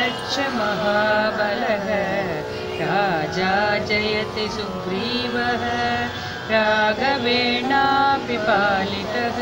यच्च महाबलः राजा जयति सुग्रीवः राघवेणापि पालितः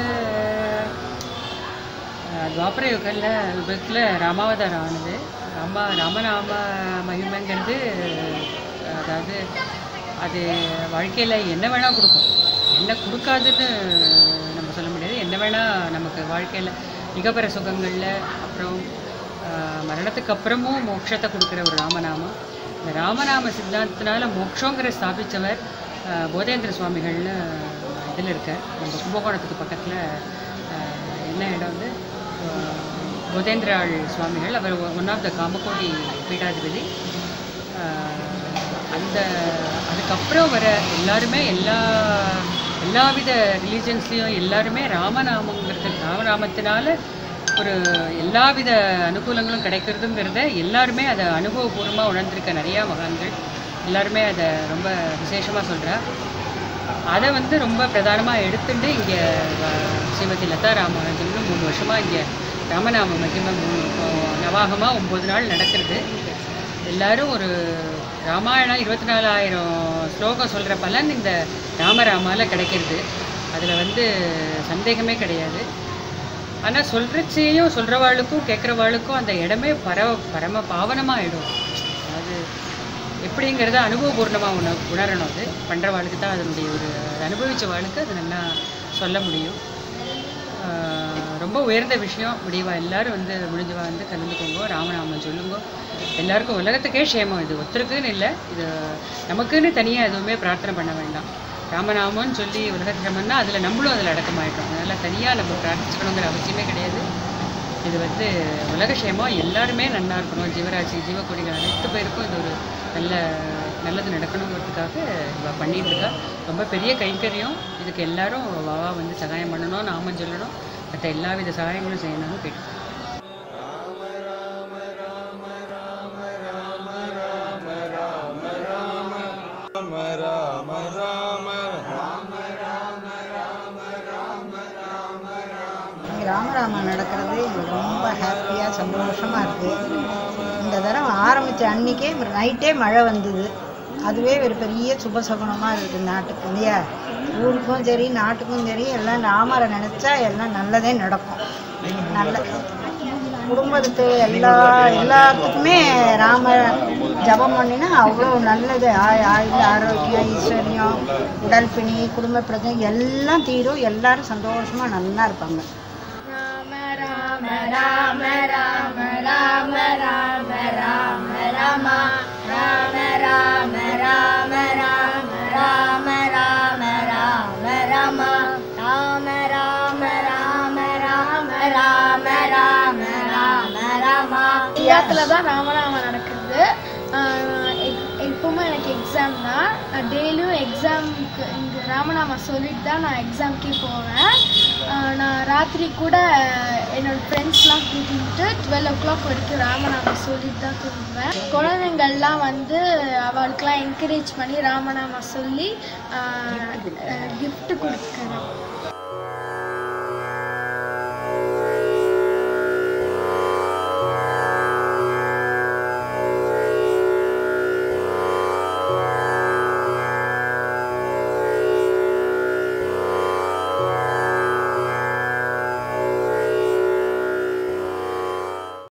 துவாபர யுகத்தில் யுகத்தில் ராமாவதாரம் ஆனது ராமா ராமநாம மகிமைங்கிறது அதாவது அது வாழ்க்கையில் என்ன வேணால் கொடுக்கும் என்ன கொடுக்காதுன்னு நம்ம சொல்ல முடியாது என்ன வேணால் நமக்கு வாழ்க்கையில் மிகப்பெற சுகங்களில் அப்புறம் ஆஹ், மரணத்துக்கு அப்புறமும் மோட்சத்தை கொடுக்குற ஒரு ராமநாமம் இந்த ராமநாம சித்தாந்தத்தினால மோட்சங்கிற ஸ்தாபித்தவர் போதேந்திர சுவாமிகள்னு இதில் இருக்கார் நம்ம கும்பகோணத்துக்கு பக்கத்தில் என்ன இடம் வந்து ஆஹ், போதேந்திராள் சுவாமிகள் அவர் ஒன் ஆஃப் த காமகோடி பீடாதிபதி ஆஹ், அந்த அதுக்கப்புறம் வர எல்லாருமே எல்லா எல்லாவித ரிலீஜன்ஸ்லேயும் எல்லாருமே ராமநாமங்கிறது ராமநாமத்தினால ஒரு எல்லாவித அனுகூலங்களும் கிடைக்கிறதுங்கிறத எல்லாருமே அதை அனுபவபூர்வமாக உணர்ந்திருக்க நிறையா மகான்கள் எல்லாருமே அதை ரொம்ப விசேஷமாக சொல்கிறா அதை வந்து ரொம்ப பிரதானமாக எடுத்துட்டு இங்கே ஸ்ரீமதி லதா ராமானுஜம்னு மூணு வருஷமாக இங்கே ராமநாம மகிமை மூணு நவாகமாக ஒம்பது நாள் நடக்கிறது எல்லாரும் ஒரு ராமாயணம் இருபத்தி நாலாயிரம் ஸ்லோகம் சொல்கிற பலன் இந்த ராமராமால கிடைக்கிறது அதில் வந்து சந்தேகமே கிடையாது ஆனால் சொல்கிறச்சையும் சொல்கிறவாளுக்கும் கேட்குறவாளுக்கும் அந்த இடமே பர பரம பாவனமாகிடும் அது எப்படிங்கிறத அனுபவபூர்ணமாக உண உணரணும் அது பண்ணுறவாளுக்கு தான் அதனுடைய ஒரு அனுபவித்த வாளுக்கு அது நல்லா சொல்ல முடியும் ஆஹ் ரொம்ப உயர்ந்த விஷயம் முடிவா எல்லாரும் வந்து முடிஞ்சவா வந்து கலந்துக்கோங்க ராமநாமம் சொல்லுங்க எல்லாருக்கும் உலகத்துக்கே க்ஷேமம் இது ஒருத்தருக்குன்னு இல்லை இது நமக்குன்னு தனியாக எதுவுமே பிரார்த்தனை பண்ண வேண்டாம் ராமநாமம்னு சொல்லி உலகத்துக்கு சொன்னா அதில் நம்மளும் அதில் அடக்கமாயிட்டோம் அதனால் தனியாக நம்ம பிரார்த்திச்சுக்கணுங்கிற அவசியமே கிடையாது இது வந்து உலக க்ஷேமம் எல்லாருமே நல்லா இருக்கணும் ஜீவராசி ஜீவக்கொடிகள் அனைத்து பேருக்கும் இது ஒரு நல்ல நல்லது நடக்கணுங்கிறதுக்காக இவ பண்ணிட்டு இருக்கா ரொம்ப பெரிய கைங்கரியம் இதுக்கு எல்லாரும் வாவா வந்து சகாயம் பண்ணணும் நாமம் சொல்லணும் மற்ற எல்லா வித சகாயங்களும் செய்யணும்னு கேட்டு இங்க ராமராமன் நடக்கிறது எங்களுக்கு ரொம்ப ஹாப்பியாக சந்தோஷமாக இருக்குது இந்த தடவை ஆரம்பித்த அன்னைக்கே நைட்டே மழை வந்தது அதுவே ஒரு பெரிய சுபசகுனமாக இருக்குது நாட்டுக்கு இல்லையா ஊருக்கும் சரி நாட்டுக்கும் சரி எல்லாம் ராமரை நினச்சா எல்லாம் நல்லதே நடக்கும் நல்ல குடும்பத்துக்கு எல்லா எல்லாத்துக்குமே ராம ஜபம் பண்ணினா அவ்வளோ நல்லது ஆய் ஆயுள் ஆரோக்கியம் ஐஸ்வர்யம் உடல் பிணி குடும்ப பிரச்சனை எல்லாம் தீரும் எல்லாரும் சந்தோஷமாக நல்லா இருப்பாங்க இந்தியாத்தில் தான் ராமராமன் நடக்குது ஆஹ் எப்- எப்பவுமே எனக்கு எக்ஸாம் தான் நான் டெய்லியும் எக்ஸாமுக்கு இங்கே ராமநாமன் சொல்லிட்டு தான் நான் எக்ஸாம்க்கே போவேன் ஆஹ் நான் ராத்திரி கூட என்னோட ஃப்ரெண்ட்ஸ்லாம் கூட்டிகிட்டு டுவெல் ஓ கிளாக் வரைக்கும் ராமநாமம் சொல்லிட்டு தான் தூங்குவேன் குழந்தைங்கள்லாம் வந்து அவளுக்கெல்லாம் என்கரேஜ் பண்ணி ராமநாமம் சொல்லி gift கொடுக்குறேன்